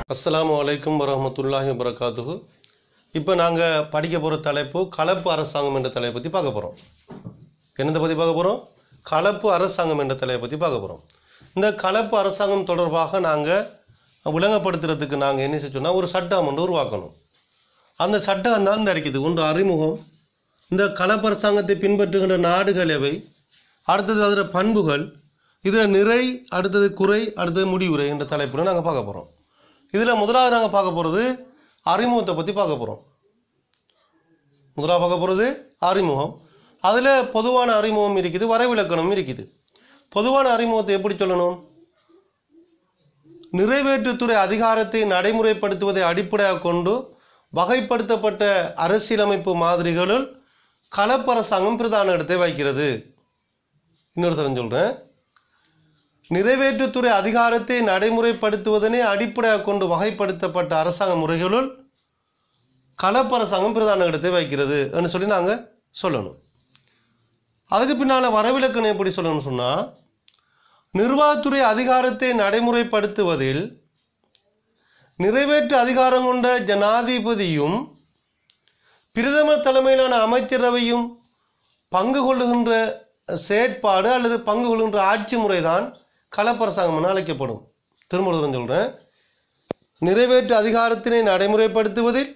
அஸ்ஸலாமு அலைக்கும் வரஹ்மத்துல்லாஹி வபரகாத்துஹு இப்போ நாங்கள் படிக்க போகிற தலைப்பு கலப்பு அரசாங்கம் என்ற தலையை பற்றி பார்க்க போகிறோம் என்னத்தை பற்றி பார்க்க போகிறோம் கலப்பு அரசாங்கம் என்ற தலையை பற்றி பார்க்க போகிறோம் இந்த கலப்பு அரசாங்கம் தொடர்பாக நாங்கள் விளங்கப்படுத்துறதுக்கு நாங்கள் என்ன செஞ்சோம்னா ஒரு சட்டம் ஒன்று உருவாக்கணும் அந்த சட்டம் தான் இந்த இருக்குது ஒன்று அறிமுகம் இந்த கலப்பு அரசாங்கத்தை பின்பற்றுகின்ற நாடுகள் எவை அடுத்தது அதில் பண்புகள் இதில் நிறை அடுத்தது குறை அடுத்தது முடிவுரை என்ற தலைப்பில் நாங்கள் பார்க்க போகிறோம் இதில் முதலாவது நாங்கள் பார்க்க போகிறது அறிமுகத்தை பற்றி பார்க்க போகிறோம் முதலாவது பார்க்க போகிறது அறிமுகம் அதில் பொதுவான அறிமுகம் இருக்குது வரைவிலக்கணம் இருக்குது பொதுவான அறிமுகத்தை எப்படி சொல்லணும் நிறைவேற்றுத்துறை அதிகாரத்தை நடைமுறைப்படுத்துவதை அடிப்படையாக கொண்டு வகைப்படுத்தப்பட்ட அரசியலமைப்பு மாதிரிகளுள் கலப்பரசாங்கம் பிரதான இடத்தை வைக்கிறது இன்னொரு தரம் சொல்கிறேன் நிறைவேற்றுத்துறை அதிகாரத்தை நடைமுறைப்படுத்துவதனை அடிப்படையாக கொண்டு வகைப்படுத்தப்பட்ட அரசாங்க முறைகளுள் கலப்பரசாங்கம் பிரதான இடத்தை வைக்கிறது என்று சொல்லி நாங்கள் சொல்லணும் அதுக்கு பின்னால் வரவிலக்கணம் எப்படி சொல்லணும்னு சொன்னால் நிர்வாகத்துறை அதிகாரத்தை நடைமுறைப்படுத்துவதில் நிறைவேற்று அதிகாரம் கொண்ட ஜனாதிபதியும் பிரதமர் தலைமையிலான அமைச்சரவையும் பங்கு கொள்ளுகின்ற செயற்பாடு அல்லது பங்கு கொள்கின்ற ஆட்சி முறைதான் கலப்பரசாங்கம் என அழைக்கப்படும் திரும்ப ஒரு தடவை சொல்கிறேன் நிறைவேற்று அதிகாரத்தினை நடைமுறைப்படுத்துவதில்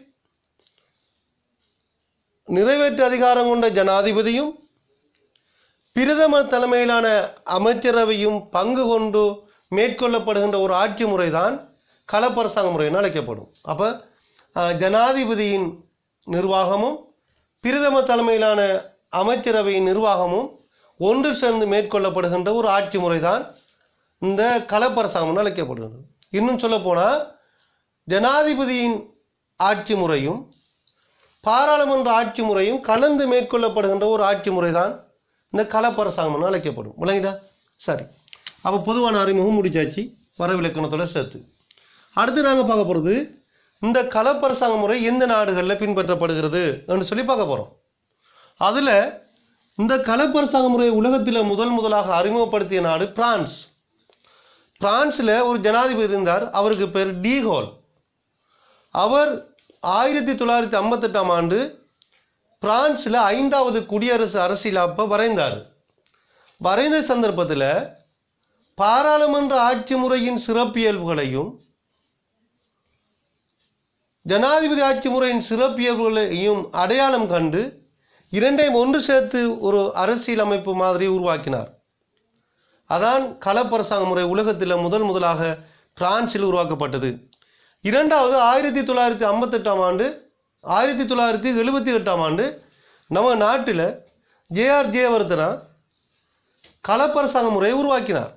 நிறைவேற்று அதிகாரம் கொண்ட ஜனாதிபதியும் பிரதமர் தலைமையிலான அமைச்சரவையும் பங்கு கொண்டு மேற்கொள்ளப்படுகின்ற ஒரு ஆட்சி முறைதான் கலப்பரசாங்க முறை என அழைக்கப்படும் அப்போ ஜனாதிபதியின் நிர்வாகமும் பிரதமர் தலைமையிலான அமைச்சரவையின் நிர்வாகமும் ஒன்று சேர்ந்து மேற்கொள்ளப்படுகின்ற ஒரு ஆட்சி முறைதான் இந்த கலப்பரசாங்கம் அழைக்கப்படுகிறது இன்னும் சொல்லப்போனால் ஜனாதிபதியின் ஆட்சி முறையும் பாராளுமன்ற ஆட்சி முறையும் கலந்து மேற்கொள்ளப்படுகின்ற ஒரு ஆட்சி முறைதான் இந்த கலப்பரசாங்கம் அழைக்கப்படும் விளங்கிட்டா சரி அப்போ பொதுவான அறிமுகம் முடிச்சாச்சு வரவிலக்கணத்தோட சேர்த்து அடுத்து நாங்கள் பார்க்க போகிறது இந்த கலப்பரசாங்க முறை எந்த நாடுகளில் பின்பற்றப்படுகிறது என்று சொல்லி பார்க்க போகிறோம் அதில் இந்த கலப்பரசாங்க முறையை உலகத்தில் முதல் முதலாக அறிமுகப்படுத்திய நாடு பிரான்ஸ் பிரான்ஸில் ஒரு ஜனாதிபதி இருந்தார் அவருக்கு பேர் டீஹோல் அவர் ஆயிரத்தி தொள்ளாயிரத்தி ஐம்பத்தெட்டாம் ஆண்டு பிரான்ஸில் ஐந்தாவது குடியரசு அரசியலப்ப வரைந்தார் வரைந்த சந்தர்ப்பத்தில் பாராளுமன்ற ஆட்சி முறையின் சிறப்பியல்புகளையும் ஜனாதிபதி ஆட்சி முறையின் சிறப்பியல்புகளையும் அடையாளம் கண்டு இரண்டையும் ஒன்று சேர்த்து ஒரு அரசியல் அமைப்பு மாதிரி உருவாக்கினார் அதான் கலப்பரசாங்க முறை உலகத்தில் முதல் முதலாக பிரான்சில் உருவாக்கப்பட்டது இரண்டாவது ஆயிரத்தி தொள்ளாயிரத்தி ஐம்பத்தெட்டாம் ஆண்டு ஆயிரத்தி தொள்ளாயிரத்தி எழுபத்தி எட்டாம் ஆண்டு நம்ம நாட்டில் ஜேஆர் ஜெயவர்தனா கலப்பரசாங்க முறையை உருவாக்கினார்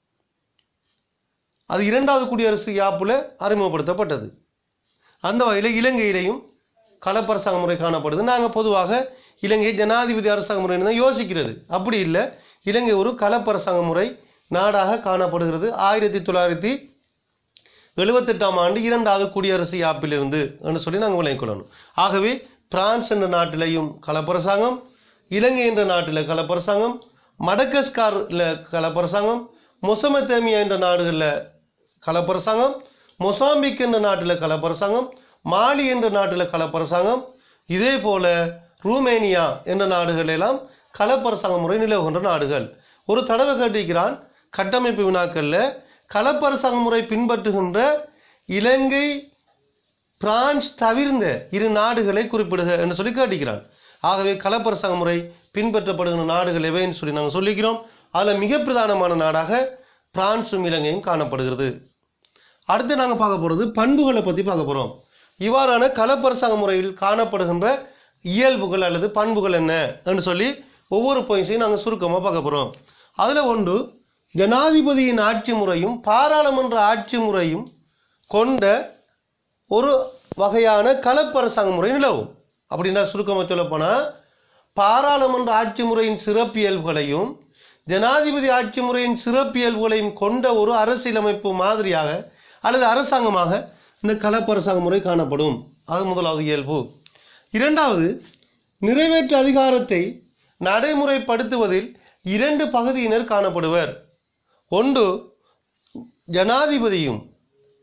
அது இரண்டாவது குடியரசு யாப்பில் அறிமுகப்படுத்தப்பட்டது அந்த வகையில் இலங்கையிலையும் கலப்பரசாங்க முறை காணப்படுது நாங்கள் பொதுவாக இலங்கை ஜனாதிபதி அரசாங்க முறைன்னு தான் யோசிக்கிறது அப்படி இல்லை இலங்கை ஒரு கலப்பரசாங்க முறை நாடாக காணப்படுகிறது ஆயிரத்தி தொள்ளாயிரத்தி எழுபத்தெட்டாம் ஆண்டு இரண்டாவது குடியரசு யாப்பிலிருந்து என்று சொல்லி நாங்கள் விளங்கிக் கொள்ளணும் ஆகவே பிரான்ஸ் என்ற நாட்டிலையும் கலப்பரசாங்கம் இலங்கை என்ற நாட்டில் கலப்பரசாங்கம் மடக்கஸ்காரில் கலப்பரசாங்கம் மொசமத்தேமியா என்ற நாடுகளில் கலப்பரசாங்கம் மொசாம்பிக் என்ற நாட்டில் கலப்பரசாங்கம் மாலி என்ற நாட்டில் கலப்பரசாங்கம் இதே போல ரூமேனியா என்ற நாடுகளெல்லாம் கலப்பரசாங்க முறை நிலவுகின்ற நாடுகள் ஒரு தடவை கேட்டிருக்கிறான் கட்டமைப்பு வினாக்களில் கலப்பரசாங்க முறை பின்பற்றுகின்ற இலங்கை பிரான்ஸ் தவிர்ந்த இரு நாடுகளை குறிப்பிடுக என்று சொல்லி கேட்டிருக்கிறான் ஆகவே கலப்பரசாங்க முறை பின்பற்றப்படுகின்ற நாடுகள் எவைன்னு சொல்லி நாங்கள் சொல்லிக்கிறோம் அதில் மிக பிரதானமான நாடாக பிரான்ஸும் இலங்கையும் காணப்படுகிறது அடுத்து நாங்கள் பார்க்க போகிறது பண்புகளை பற்றி பார்க்க போகிறோம் இவ்வாறான கலப்பரசாங்க முறையில் காணப்படுகின்ற இயல்புகள் அல்லது பண்புகள் என்ன என்று சொல்லி ஒவ்வொரு பாயிண்ட்ஸையும் நாங்கள் சுருக்கமாக பார்க்க போகிறோம் அதில் ஒன்று ஜனாதிபதியின் ஆட்சி முறையும் பாராளுமன்ற ஆட்சி முறையும் கொண்ட ஒரு வகையான கலப்பரசாங்க முறை நிலவும் அப்படின்னா சுருக்கமாக சொல்லப்போனால் பாராளுமன்ற ஆட்சி முறையின் சிறப்பியல்புகளையும் ஜனாதிபதி ஆட்சி முறையின் சிறப்பியல்புகளையும் கொண்ட ஒரு அரசியலமைப்பு மாதிரியாக அல்லது அரசாங்கமாக இந்த கலப்பரசாங்க முறை காணப்படும் அது முதலாவது இயல்பு இரண்டாவது நிறைவேற்று அதிகாரத்தை நடைமுறைப்படுத்துவதில் இரண்டு பகுதியினர் காணப்படுவர் ஒன்று ஜனாதிபதியும்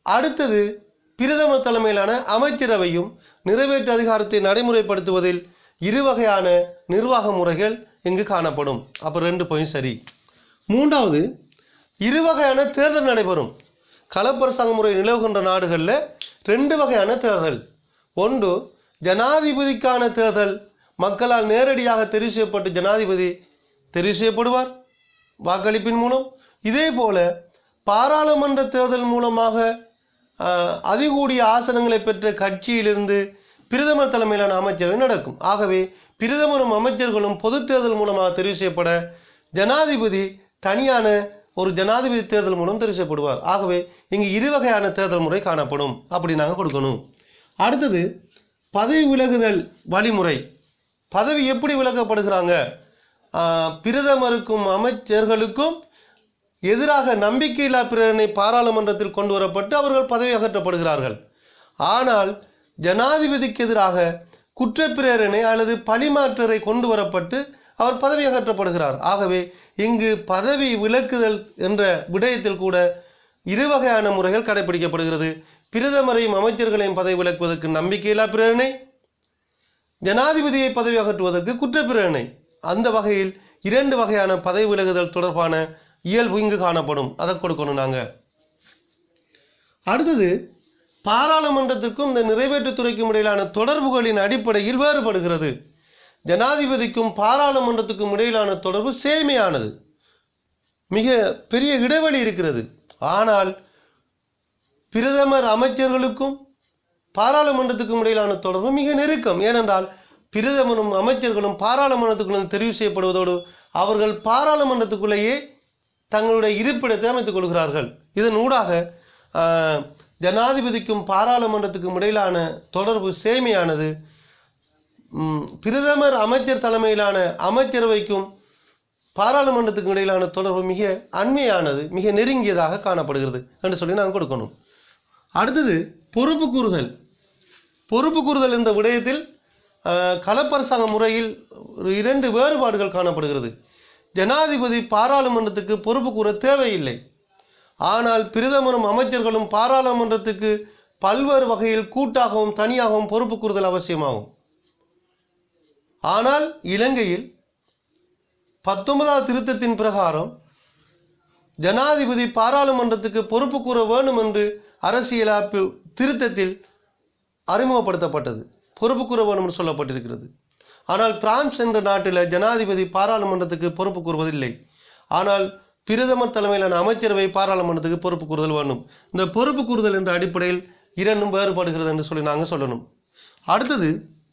அடுத்தது பிரதமர் தலைமையிலான அமைச்சரவையும் நிறைவேற்று அதிகாரத்தை நடைமுறைப்படுத்துவதில் இரு வகையான நிர்வாக முறைகள் இங்கு காணப்படும் அப்போ ரெண்டு பாயிண்ட் சரி மூன்றாவது இரு வகையான தேர்தல் நடைபெறும் களப்பரசாங்க முறை நிலவுகின்ற நாடுகளில் ரெண்டு வகையான தேர்தல் ஒன்று ஜனாதிபதிக்கான தேர்தல் மக்களால் நேரடியாக தெரிவு செய்யப்பட்டு ஜனாதிபதி தெரிவு செய்யப்படுவார் வாக்களிப்பின் மூலம் இதே போல பாராளுமன்ற தேர்தல் மூலமாக ஆஹ், அதிகூடிய ஆசனங்களை பெற்ற கட்சியிலிருந்து பிரதமர் தலைமையிலான அமைச்சரவை நடக்கும் ஆகவே பிரதமரும் அமைச்சர்களும் பொது தேர்தல் மூலமாக தெரிவு செய்யப்பட ஜனாதிபதி தனியான ஒரு ஜனாதிபதி தேர்தல் மூலம் தெரிவு செய்யப்படுவார் ஆகவே இங்கு இரு வகையான தேர்தல் முறை காணப்படும் அப்படி நாங்கள் கொடுக்கணும் அடுத்தது பதவி விலகுதல் வழிமுறை பதவி எப்படி விலகப்படுகிறாங்க ஆஹ், பிரதமருக்கும் அமைச்சர்களுக்கும் எதிராக நம்பிக்கையில்லா பிரேரணை பாராளுமன்றத்தில் கொண்டு வரப்பட்டு அவர்கள் பதவி அகற்றப்படுகிறார்கள் ஆனால் ஜனாதிபதிக்கு எதிராக குற்றப்பிரேரணை அல்லது பழிமாற்றரை கொண்டு வரப்பட்டு அவர் பதவி அகற்றப்படுகிறார் ஆகவே இங்கு பதவி விலக்குதல் என்ற விடயத்தில் கூட இரு வகையான முறைகள் கடைபிடிக்கப்படுகிறது பிரதமரையும் அமைச்சர்களையும் பதவி விலக்குவதற்கு நம்பிக்கையில்லா பிரேரணை ஜனாதிபதியை பதவி அகற்றுவதற்கு குற்றப்பிரேரணை அந்த வகையில் இரண்டு வகையான பதவி விலகுதல் தொடர்பான இயல்பு இங்கு காணப்படும் அதை கொடுக்கணும் நாங்க அடுத்தது பாராளுமன்றத்துக்கும் இந்த நிறைவேற்றுத்துறைக்கும் இடையிலான தொடர்புகளின் அடிப்படையில் வேறுபடுகிறது ஜனாதிபதிக்கும் பாராளுமன்றத்துக்கும் இடையிலான தொடர்பு சேமையானது மிக பெரிய இடைவெளி இருக்கிறது ஆனால் பிரதமர் அமைச்சர்களுக்கும் பாராளுமன்றத்துக்கும் இடையிலான தொடர்பு மிக நெருக்கம் ஏனென்றால் பிரதமரும் அமைச்சர்களும் பாராளுமன்றத்துக்குள்ள தெரிவு செய்யப்படுவதோடு அவர்கள் பாராளுமன்றத்துக்குள்ளேயே தங்களுடைய இருப்பிடத்தை அமைத்துக் கொள்கிறார்கள் இதன் ஊடாக ஆஹ், ஜனாதிபதிக்கும் பாராளுமன்றத்துக்கும் இடையிலான தொடர்பு சேமையானது ம், பிரதமர் அமைச்சர் தலைமையிலான அமைச்சரவைக்கும் பாராளுமன்றத்துக்கும் இடையிலான தொடர்பு மிக அண்மையானது மிக நெருங்கியதாக காணப்படுகிறது என்று சொல்லி நாங்கள் கொடுக்கணும் அடுத்தது பொறுப்பு கூறுதல் பொறுப்பு கூறுதல் என்ற விடயத்தில் ஆஹ், களப்பரசாங்க முறையில் ஒரு இரண்டு வேறுபாடுகள் காணப்படுகிறது ஜனாதிபதி பாராளுமன்றத்துக்கு பொறுப்பு கூற தேவையில்லை ஆனால் பிரதமரும் அமைச்சர்களும் பாராளுமன்றத்துக்கு பல்வேறு வகையில் கூட்டாகவும் தனியாகவும் பொறுப்பு கூறுதல் அவசியமாகும் ஆனால் இலங்கையில் பத்தொன்பதாவது திருத்தத்தின் பிரகாரம் ஜனாதிபதி பாராளுமன்றத்துக்கு பொறுப்பு கூற வேண்டும் என்று அரசியலாப்பு திருத்தத்தில் அறிமுகப்படுத்தப்பட்டது பொறுப்பு கூற வேண்டும் என்று சொல்லப்பட்டிருக்கிறது ஆனால் பிரான்ஸ் என்ற நாட்டில் ஜனாதிபதி பாராளுமன்றத்துக்கு பொறுப்பு கூறுவதில்லை ஆனால் பிரதமர் தலைமையிலான அமைச்சரவை பாராளுமன்றத்துக்கு பொறுப்பு கூறுதல் வேண்டும் இந்த பொறுப்பு கூறுதல் என்ற அடிப்படையில் இரண்டும் வேறுபடுகிறது என்று சொல்லி நாங்கள் சொல்லணும் அடுத்தது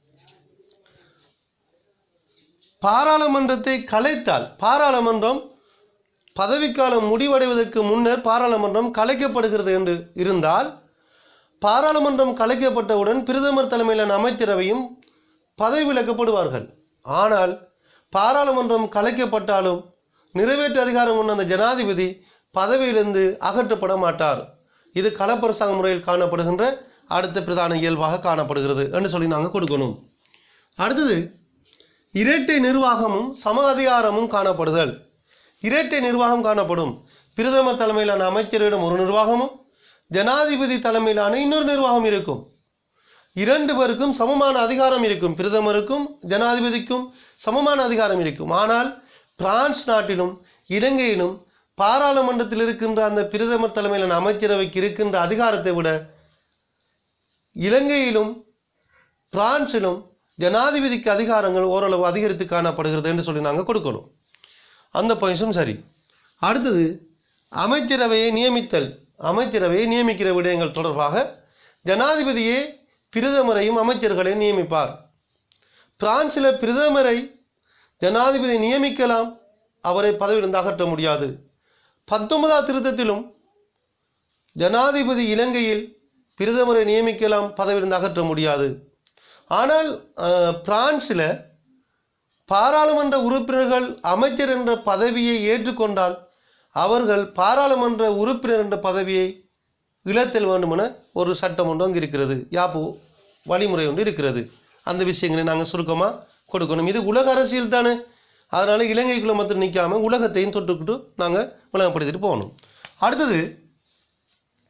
பாராளுமன்றத்தை கலைத்தால் பாராளுமன்றம் பதவிக்காலம் முடிவடைவதற்கு முன்னர் பாராளுமன்றம் கலைக்கப்படுகிறது என்று இருந்தால் பாராளுமன்றம் கலைக்கப்பட்டவுடன் பிரதமர் தலைமையிலான அமைச்சரவையும் பதவி விலக்கப்படுவார்கள் ஆனால் பாராளுமன்றம் கலைக்கப்பட்டாலும் நிறைவேற்று அதிகாரம் கொண்ட அந்த ஜனாதிபதி பதவியிலிருந்து அகற்றப்பட மாட்டார் இது களப்பரசாங்க முறையில் காணப்படுகின்ற அடுத்த பிரதான இயல்பாக காணப்படுகிறது என்று சொல்லி நாங்கள் கொடுக்கணும் அடுத்தது இரட்டை நிர்வாகமும் சம அதிகாரமும் காணப்படுதல் இரட்டை நிர்வாகம் காணப்படும் பிரதமர் தலைமையிலான அமைச்சரிடம் ஒரு நிர்வாகமும் ஜனாதிபதி தலைமையிலான இன்னொரு நிர்வாகம் இருக்கும் இரண்டு பேருக்கும் சமமான அதிகாரம் இருக்கும் பிரதமருக்கும் ஜனாதிபதிக்கும் சமமான அதிகாரம் இருக்கும் ஆனால் பிரான்ஸ் நாட்டிலும் இலங்கையிலும் பாராளுமன்றத்தில் இருக்கின்ற அந்த பிரதமர் தலைமையிலான அமைச்சரவைக்கு இருக்கின்ற அதிகாரத்தை விட இலங்கையிலும் பிரான்சிலும் ஜனாதிபதிக்கு அதிகாரங்கள் ஓரளவு அதிகரித்து காணப்படுகிறது என்று சொல்லி நாங்கள் கொடுக்கணும் அந்த பாயிண்ட்ஸும் சரி அடுத்தது அமைச்சரவையை நியமித்தல் அமைச்சரவையை நியமிக்கிற விடயங்கள் தொடர்பாக ஜனாதிபதியே பிரதமரையும் அமைச்சர்களையும் நியமிப்பார் பிரான்சில் பிரதமரை ஜனாதிபதி நியமிக்கலாம் அவரை பதவியிலிருந்து அகற்ற முடியாது பத்தொன்பதாம் திருத்தத்திலும் ஜனாதிபதி இலங்கையில் பிரதமரை நியமிக்கலாம் பதவியிலிருந்து அகற்ற முடியாது ஆனால் அஹ், பிரான்சில் பாராளுமன்ற உறுப்பினர்கள் அமைச்சர் என்ற பதவியை ஏற்றுக்கொண்டால் அவர்கள் பாராளுமன்ற உறுப்பினர் என்ற பதவியை இழத்தல் வேண்டுமென ஒரு சட்டம் ஒன்று அங்கு இருக்கிறது யாப்பு வழிமுறை ஒன்று இருக்கிறது அந்த விஷயங்களை நாங்கள் சுருக்கமாக கொடுக்கணும் இது உலக அரசியல் தானே அதனால் இலங்கைக்குள்ளே மாத்திரம் நிற்காம உலகத்தையும் தொட்டுக்கிட்டு நாங்கள் விளங்கப்படுத்திட்டு போகணும் அடுத்தது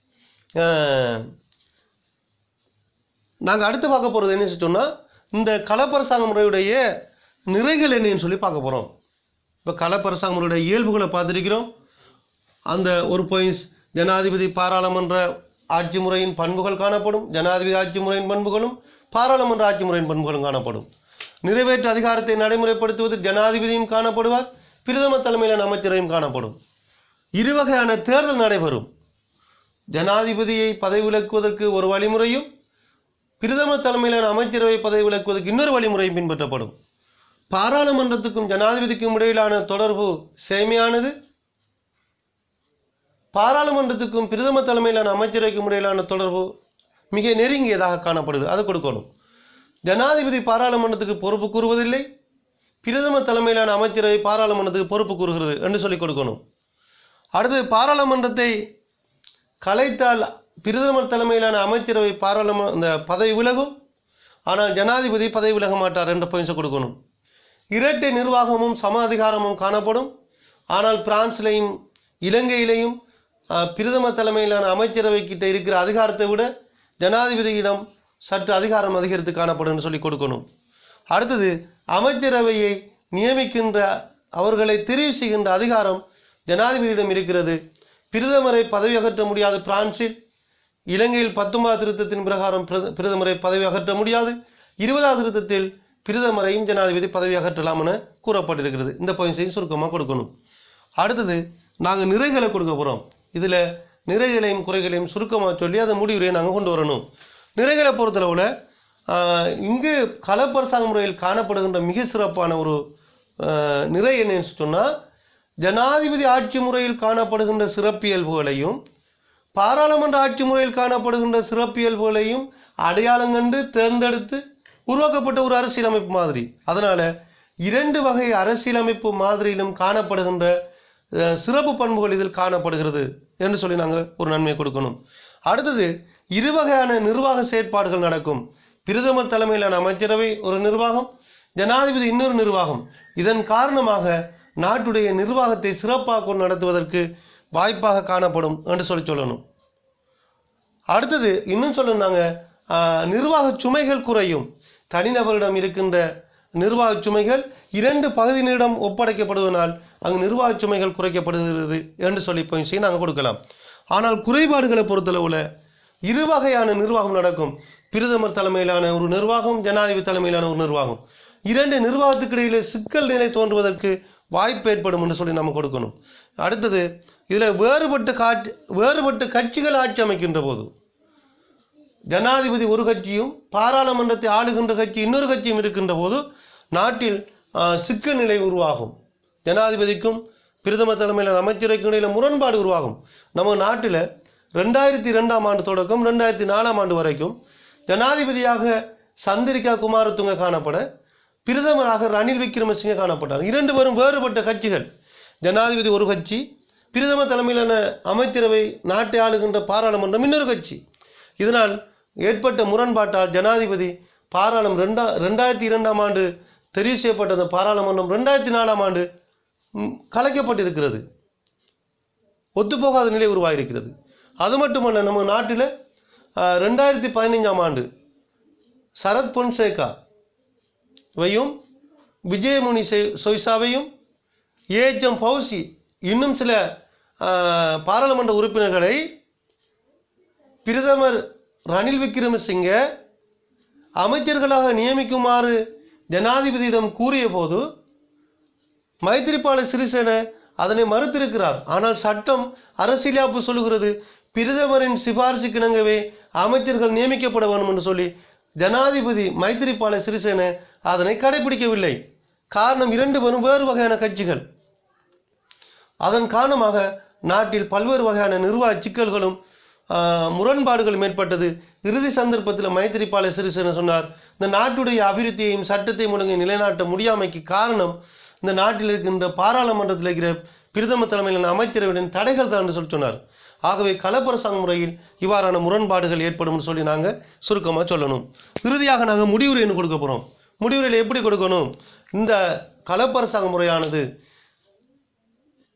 நாங்கள் அடுத்து பார்க்க போகிறது என்ன சொன்னால் இந்த கலப்பரசாங்க முறையுடைய நிறைகள் என்னன்னு சொல்லி பார்க்க போகிறோம் இப்போ கலப்பரசாங்க முறையுடைய இயல்புகளை பார்த்துருக்கிறோம் அந்த ஒரு பாயிண்ட்ஸ் ஜனாதிபதி பாராளுமன்ற ஆட்சி முறையின் பண்புகள் காணப்படும் ஜனாதிபதி ஆட்சி முறையின் பண்புகளும் பாராளுமன்ற ஆட்சி முறையின் பண்புகளும் காணப்படும் நிறைவேற்று அதிகாரத்தை நடைமுறைப்படுத்துவது ஜனாதிபதியும் காணப்படுவார் பிரதமர் தலைமையிலான அமைச்சரையும் காணப்படும் இரு வகையான தேர்தல் நடைபெறும் ஜனாதிபதியை பதவி விலக்குவதற்கு ஒரு வழிமுறையும் பிரதமர் தலைமையிலான அமைச்சரவை பதவி விலக்குவதற்கு இன்னொரு வழிமுறையும் பின்பற்றப்படும் பாராளுமன்றத்துக்கும் ஜனாதிபதிக்கும் இடையிலான தொடர்பு சேமையானது பாராளுமன்றத்துக்கும் பிரதமர் தலைமையிலான அமைச்சரவைக்கும் இடையிலான தொடர்பு மிக நெருங்கியதாக காணப்படுது அதை கொடுக்கணும் ஜனாதிபதி பாராளுமன்றத்துக்கு பொறுப்பு கூறுவதில்லை பிரதமர் தலைமையிலான அமைச்சரவை பாராளுமன்றத்துக்கு பொறுப்பு கூறுகிறது என்று சொல்லிக் கொடுக்கணும் அடுத்து பாராளுமன்றத்தை கலைத்தால் பிரதமர் தலைமையிலான அமைச்சரவை பாராளும இந்த பதவி விலகும் ஆனால் ஜனாதிபதி பதவி விலக மாட்டார் என்ற பாயிண்ட்ஸை கொடுக்கணும் இரட்டை நிர்வாகமும் சம அதிகாரமும் காணப்படும் ஆனால் பிரான்ஸ்லையும் இலங்கையிலையும் அஹ், பிரதமர் தலைமையிலான அமைச்சரவை கிட்ட இருக்கிற அதிகாரத்தை விட ஜனாதிபதியிடம் சற்று அதிகாரம் அதிகரித்து காணப்படும் என்று சொல்லி கொடுக்கணும் அடுத்தது அமைச்சரவையை நியமிக்கின்ற அவர்களை தெரிவு செய்கின்ற அதிகாரம் ஜனாதிபதியிடம் இருக்கிறது பிரதமரை பதவி அகற்ற முடியாது பிரான்சில் இலங்கையில் பத்தொன்பதாம் திருத்தத்தின் பிரகாரம் பிரத- பிரதமரை பதவி அகற்ற முடியாது இருபதாம் திருத்தத்தில் பிரதமரையும் ஜனாதிபதி பதவி அகற்றலாம் என கூறப்பட்டிருக்கிறது இந்த பாயிண்ட்ஸையும் சுருக்கமாக கொடுக்கணும் அடுத்தது நாங்கள் நிறைகளை கொடுக்க போகிறோம் இதில் நிறைகளையும் குறைகளையும் சுருக்கமாக சொல்லி அதை முடிவுரையை நாங்கள் கொண்டு வரணும் நிறைகளை பொறுத்தளவில் ஆஹ், இங்கு கலப்பரசாங்க முறையில் காணப்படுகின்ற மிக சிறப்பான ஒரு ஆஹ், நிறை என்னன்னு சொன்னால் ஜனாதிபதி ஆட்சி முறையில் காணப்படுகின்ற சிறப்பியல்புகளையும் பாராளுமன்ற ஆட்சி முறையில் காணப்படுகின்ற சிறப்பியல்புகளையும் அடையாளம் கண்டு தேர்ந்தெடுத்து உருவாக்கப்பட்ட ஒரு அரசியலமைப்பு மாதிரி அதனால இரண்டு வகை அரசியலமைப்பு மாதிரியிலும் காணப்படுகின்ற அஹ், சிறப்பு பண்புகள் இதில் காணப்படுகிறது என்று சொல்லி நாங்கள் ஒரு நன்மை கொடுக்கணும் அடுத்தது இரு வகையான நிர்வாக செயற்பாடுகள் நடக்கும் பிரதமர் தலைமையிலான அமைச்சரவை ஒரு நிர்வாகம் ஜனாதிபதி இன்னொரு நிர்வாகம் இதன் காரணமாக நாட்டுடைய நிர்வாகத்தை சிறப்பாக கொண்டு நடத்துவதற்கு வாய்ப்பாக காணப்படும் என்று சொல்லி சொல்லணும் அடுத்தது இன்னும் சொல்லணும்னாங்க நிர்வாக சுமைகள் குறையும் தனிநபரிடம் இருக்கின்ற நிர்வாக சுமைகள் இரண்டு பகுதியினரிடம் ஒப்படைக்கப்படுவதனால் அங்கு நிர்வாக சுமைகள் குறைக்கப்படுகிறது என்று சொல்லி போய் செய்ய நாங்கள் கொடுக்கலாம் ஆனால் குறைபாடுகளை பொறுத்தளவில் இரு வகையான நிர்வாகம் நடக்கும் பிரதமர் தலைமையிலான ஒரு நிர்வாகம் ஜனாதிபதி தலைமையிலான ஒரு நிர்வாகம் இரண்டு நிர்வாகத்துக்கு இடையிலே சிக்கல் நிலை தோன்றுவதற்கு வாய்ப்பு ஏற்படும் என்று சொல்லி நம்ம கொடுக்கணும் அடுத்தது இதில் வேறுபட்ட காட்சி வேறுபட்ட கட்சிகள் ஆட்சி அமைக்கின்ற போது ஜனாதிபதி ஒரு கட்சியும் பாராளுமன்றத்தை ஆளுகின்ற கட்சி இன்னொரு கட்சியும் இருக்கின்ற போது நாட்டில் ஆஹ், சிக்கல் நிலை உருவாகும் ஜனாதிபதிக்கும் பிரதமர் தலைமையிலான அமைச்சரைக்கும் இடையில முரண்பாடு உருவாகும் நம்ம நாட்டில் ரெண்டாயிரத்தி ரெண்டாம் ஆண்டு தொடக்கம் ரெண்டாயிரத்தி நாலாம் ஆண்டு வரைக்கும் ஜனாதிபதியாக சந்திரிகா குமாரதுங்க காணப்பட பிரதமராக ரணில் விக்ரமசிங்க காணப்பட்டார் இரண்டு பேரும் வேறுபட்ட கட்சிகள் ஜனாதிபதி ஒரு கட்சி பிரதமர் தலைமையிலான அமைச்சரவை நாட்டை ஆளுகின்ற பாராளுமன்றம் இன்னொரு கட்சி இதனால் ஏற்பட்ட முரண்பாட்டால் ஜனாதிபதி பாராளும் ரெண்டா ரெண்டாயிரத்தி இரண்டாம் ஆண்டு தெரிவு செய்யப்பட்ட அந்த பாராளுமன்றம் ரெண்டாயிரத்தி நாலாம் ஆண்டு ம், கலைக்கப்பட்டிருக்கிறது ஒத்துப்போகாத நிலை உருவாகியிருக்கிறது அது மட்டுமல்ல நம்ம நாட்டில் ஆஹ், ரெண்டாயிரத்தி பதினைஞ்சாம் ஆண்டு சரத் பொன்சேகா வையும் விஜயமுனி செய்- சொய்சாவையும் ஏஎச்எம் பௌசி இன்னும் சில ஆஹ், பாராளுமன்ற உறுப்பினர்களை பிரதமர் ரணில் விக்ரமசிங்க அமைச்சர்களாக நியமிக்குமாறு ஜனாதிபதியிடம் கூறிய போது மைத்திரிபால சிறிசேன அதனை மறுத்திருக்கிறார் ஆனால் சட்டம் அரசியலாப்பு சொல்லுகிறது பிரதமரின் சிபாரிசுக்கு இணங்கவே அமைச்சர்கள் நியமிக்கப்பட வேண்டும் என்று சொல்லி ஜனாதிபதி மைத்திரிபால சிறிசேன அதனை கடைபிடிக்கவில்லை காரணம் இரண்டு பேரும் வேறு வகையான கட்சிகள் அதன் காரணமாக நாட்டில் பல்வேறு வகையான நிர்வாக சிக்கல்களும் ஆஹ், முரண்பாடுகளும் ஏற்பட்டது இறுதி சந்தர்ப்பத்தில் மைத்திரிபால சிறிசேன சொன்னார் இந்த நாட்டுடைய அபிவிருத்தியையும் சட்டத்தையும் ஒழுங்கை நிலைநாட்ட முடியாமைக்கு காரணம் இந்த நாட்டில் இருக்கின்ற பாராளுமன்றத்தில் இருக்கிற பிரதமர் தலைமையிலான அமைச்சரவையின் தடைகள் தான் என்று சொல்லி சொன்னார் ஆகவே கலப்பரசாங்க முறையில் இவ்வாறான முரண்பாடுகள் ஏற்படும் சொல்லி நாங்கள் சுருக்கமாக சொல்லணும் இறுதியாக நாங்கள் முடிவுரைன்னு கொடுக்க போகிறோம் முடிவுரையில் எப்படி கொடுக்கணும் இந்த கலப்பரசாங்க முறையானது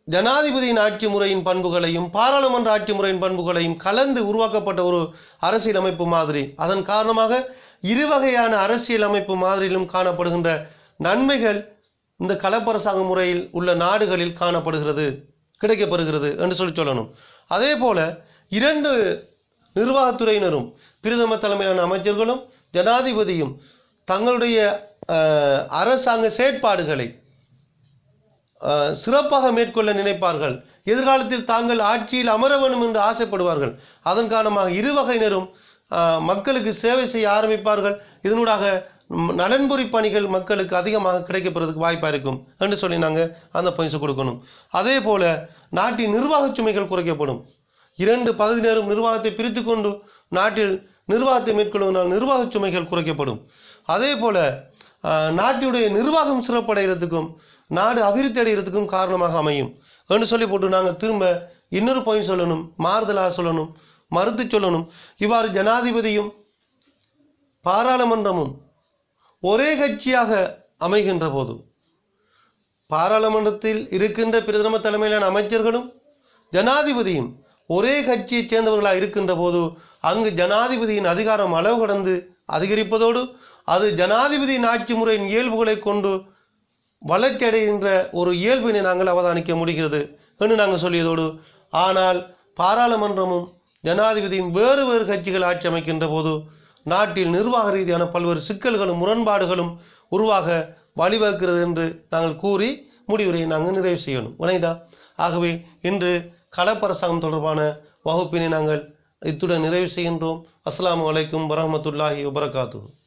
ஜனாதிபதியின் ஆட்சி முறையின் பண்புகளையும் பாராளுமன்ற ஆட்சி முறையின் பண்புகளையும் கலந்து உருவாக்கப்பட்ட ஒரு அரசியல் அமைப்பு மாதிரி அதன் காரணமாக இருவகையான அரசியல் அமைப்பு மாதிரியிலும் காணப்படுகின்ற நன்மைகள் இந்த கலப்பரசாங்க முறையில் உள்ள நாடுகளில் காணப்படுகிறது கிடைக்கப்பெறுகிறது என்று சொல்லி சொல்லணும் அதே போல இரண்டு நிர்வாகத்துறையினரும் பிரதமர் தலைமையிலான அமைச்சர்களும் ஜனாதிபதியும் தங்களுடைய அஹ், அரசாங்க செயற்பாடுகளை அஹ், சிறப்பாக மேற்கொள்ள நினைப்பார்கள் எதிர்காலத்தில் தாங்கள் ஆட்சியில் அமர வேண்டும் என்று ஆசைப்படுவார்கள் அதன் காரணமாக இரு வகையினரும் அஹ், மக்களுக்கு சேவை செய்ய ஆரம்பிப்பார்கள் இதனூடாக ம், நலன்புரி பணிகள் மக்களுக்கு அதிகமாக கிடைக்கப்படுறதுக்கு வாய்ப்பாக இருக்கும் என்று சொல்லி நாங்கள் அந்த பயிற்சி கொடுக்கணும் அதே போல நாட்டின் நிர்வாகச் சுமைகள் குறைக்கப்படும் இரண்டு பகுதியினரும் நிர்வாகத்தை பிரித்து கொண்டு நாட்டில் நிர்வாகத்தை மேற்கொள்வதனால் நிர்வாகச் சுமைகள் குறைக்கப்படும் அதே போல ஆஹ், நாட்டுடைய நிர்வாகம் சிறப்படைகிறதுக்கும் நாடு அபிவிருத்தி அடைகிறதுக்கும் காரணமாக அமையும் என்று சொல்லி போட்டு நாங்கள் திரும்ப இன்னொரு பாயிண்ட் சொல்லணும் மாறுதலாக சொல்லணும் மறுத்து சொல்லணும் இவ்வாறு ஜனாதிபதியும் பாராளுமன்றமும் ஒரே கட்சியாக அமைகின்ற போது பாராளுமன்றத்தில் இருக்கின்ற பிரதம தலைமையிலான அமைச்சர்களும் ஜனாதிபதியும் ஒரே கட்சியைச் சேர்ந்தவர்களாக இருக்கின்ற போது அங்கு ஜனாதிபதியின் அதிகாரம் அளவு கடந்து அதிகரிப்பதோடு அது ஜனாதிபதியின் ஆட்சி முறையின் இயல்புகளை கொண்டு வளர்ச்சி அடைகின்ற ஒரு இயல்பினை நாங்கள் அவதானிக்க முடிகிறது என்று நாங்கள் சொல்லியதோடு ஆனால் பாராளுமன்றமும் ஜனாதிபதியும் வேறு வேறு கட்சிகள் ஆட்சி அமைக்கின்ற போது நாட்டில் நிர்வாக ரீதியான பல்வேறு சிக்கல்களும் முரண்பாடுகளும் உருவாக வழிவகுக்கிறது என்று நாங்கள் கூறி முடிவுரையை நாங்கள் நிறைவு செய்யணும் வினைதா ஆகவே இன்று கலப்பரசாங்கம் தொடர்பான வகுப்பினை நாங்கள் இத்துடன் நிறைவு செய்கின்றோம் அஸ்ஸலாமு அலைக்கும் வரஹ்மத்துல்லாஹி வபரகாத்துஹு